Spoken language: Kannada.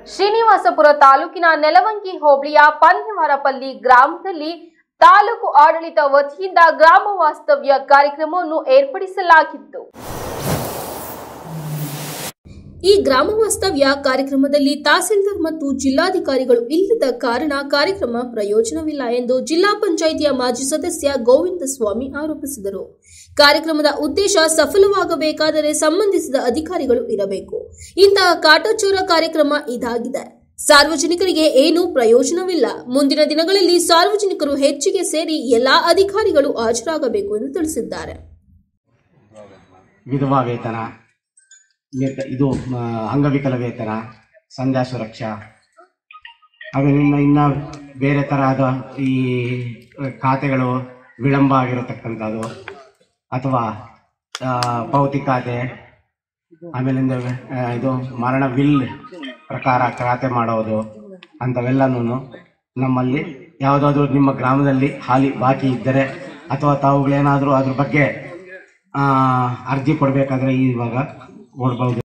ಶ್ರೀನಿವಾಸಪುರ ತಾಲೂಕಿನ ನೆಲವಂಗಿ ಹೋಬಳಿಯ ಪಂದ್ಯವಾರಪಲ್ಲಿ ಗ್ರಾಮದಲ್ಲಿ ತಾಲೂಕು ಆಡಳಿತ ವತಿಯಿಂದ ಗ್ರಾಮ ವಾಸ್ತವ್ಯ ಕಾರ್ಯಕ್ರಮವನ್ನು ಏರ್ಪಡಿಸಲಾಗಿತ್ತು ಈ ಗ್ರಾಮ ವಾಸ್ತವ್ಯ ಕಾರ್ಯಕ್ರಮದಲ್ಲಿ ತಹಸೀಲ್ದಾರ್ ಮತ್ತು ಜಿಲ್ಲಾಧಿಕಾರಿಗಳು ಇಲ್ಲದ ಕಾರಣ ಕಾರ್ಯಕ್ರಮ ಪ್ರಯೋಜನವಿಲ್ಲ ಎಂದು ಜಿಲ್ಲಾ ಪಂಚಾಯಿತಿಯ ಮಾಜಿ ಸದಸ್ಯ ಗೋವಿಂದ ಸ್ವಾಮಿ ಆರೋಪಿಸಿದರು ಕಾರ್ಯಕ್ರಮದ ಉದ್ದೇಶ ಸಫಲವಾಗಬೇಕಾದರೆ ಸಂಬಂಧಿಸಿದ ಅಧಿಕಾರಿಗಳು ಇರಬೇಕು ಇಂತಹ ಕಾಟಚೋರ ಕಾರ್ಯಕ್ರಮ ಇದಾಗಿದೆ ಸಾರ್ವಜನಿಕರಿಗೆ ಏನೂ ಪ್ರಯೋಜನವಿಲ್ಲ ಮುಂದಿನ ದಿನಗಳಲ್ಲಿ ಸಾರ್ವಜನಿಕರು ಹೆಚ್ಚಿಗೆ ಸೇರಿ ಎಲ್ಲಾ ಅಧಿಕಾರಿಗಳು ಹಾಜರಾಗಬೇಕು ಎಂದು ತಿಳಿಸಿದ್ದಾರೆ ವಿಧವಾ ವೇತನ ವೇತ ಇದು ಆ, ಅಂಗವಿಕಲ ವೇತನ ಸಂಧ್ಯಾ ಸುರಕ್ಷಾ ಹಾಗೆ ಇನ್ನು ಇನ್ನು ಬೇರೆ ತರಹದ ಈ ಖಾತೆಗಳು ವಿಳಂಬ ಆಗಿರತಕ್ಕಂಥದ್ದು ಅಥವಾ ಆ, ಪಾವತಿ ಖಾತೆ ಆಮೇಲಿಂದ ಆ, ಇದು ಮರಣ ವಿಲ್ ಪ್ರಕಾರ ಖಾತೆ ಮಾಡೋದು ಅಂಥವೆಲ್ಲನೂ ನಮ್ಮಲ್ಲಿ ಯಾವುದಾದ್ರೂ ನಿಮ್ಮ ಗ್ರಾಮದಲ್ಲಿ ಹಾಲಿ ಬಾಕಿ ಇದ್ದರೆ ಅಥವಾ ತಾವುಗಳೇನಾದರೂ ಅದ್ರ ಬಗ್ಗೆ ಆ, ಅರ್ಜಿ ಕೊಡಬೇಕಾದ್ರೆ ಇವಾಗ ಕೊಡ್ಬೋದು